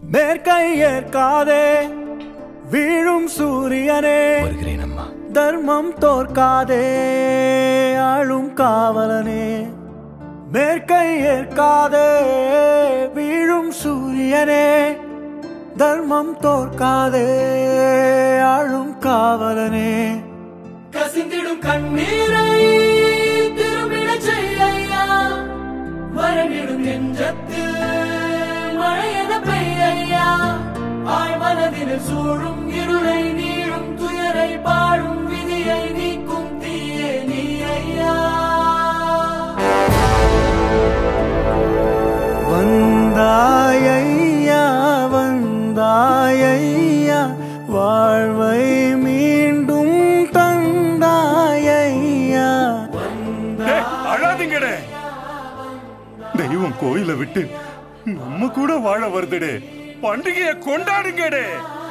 மேற்கை ஏற்காதே வீழும் சூரியனே வருகிறேன் அம்மா தர்மம் தோற்காதே ஆளும் காவலனே மேற்கை ஏற்காதே வீழும் சூரியனே தர்மம் தோற்காதே ஆளும் காவலனே கசிந்திடும் கண்ணீரை திரும்பிடச் செய்யா மரணிடும் நெஞ்சத்தில் மழையென பெய்யா ஆழ் மனதினில் சூழும் இருளை நீளும் துயரை பாடும் விதியை நீக்கும் தீயே நீ ஐயா வந்தாயையா வந்தாயையா வாழ்வை மீண்டும் தந்தாயையா டேய், அழாதீங்கடே தெய்வம் கோயிலை விட்டு நம்ம கூட வாழ வருதுடே பண்டிகையை கொண்டாடுங்கடே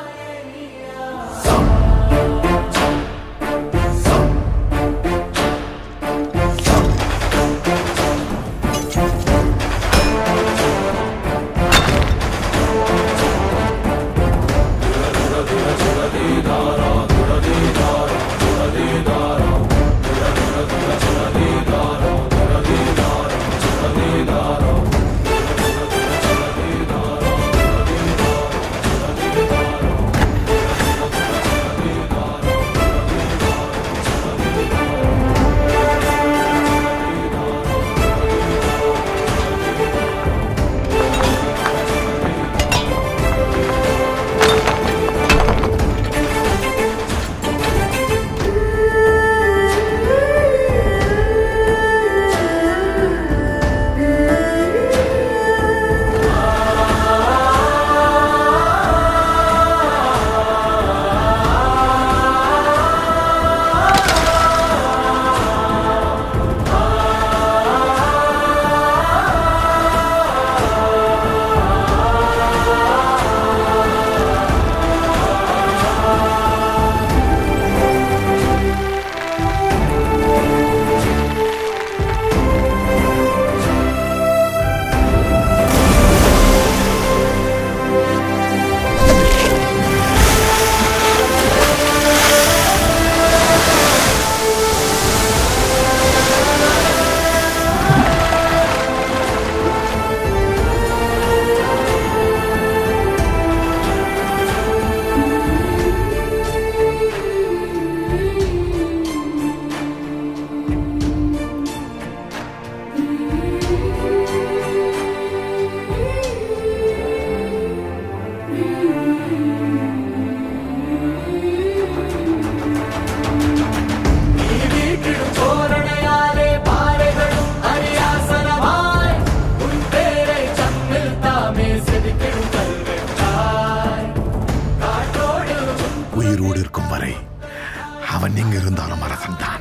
நீ வீட்டிடும் தோரணையாலே பாறைகளும் அரியாசனமாய் உன் பேரை சம்மில் தாமே செதுக்கிடும் கல்வெட்டாய் காற்றோடு உன் உயிரோடு இருக்கும் வரை அவன் எங்க இருந்தாலும் அரசன் தான்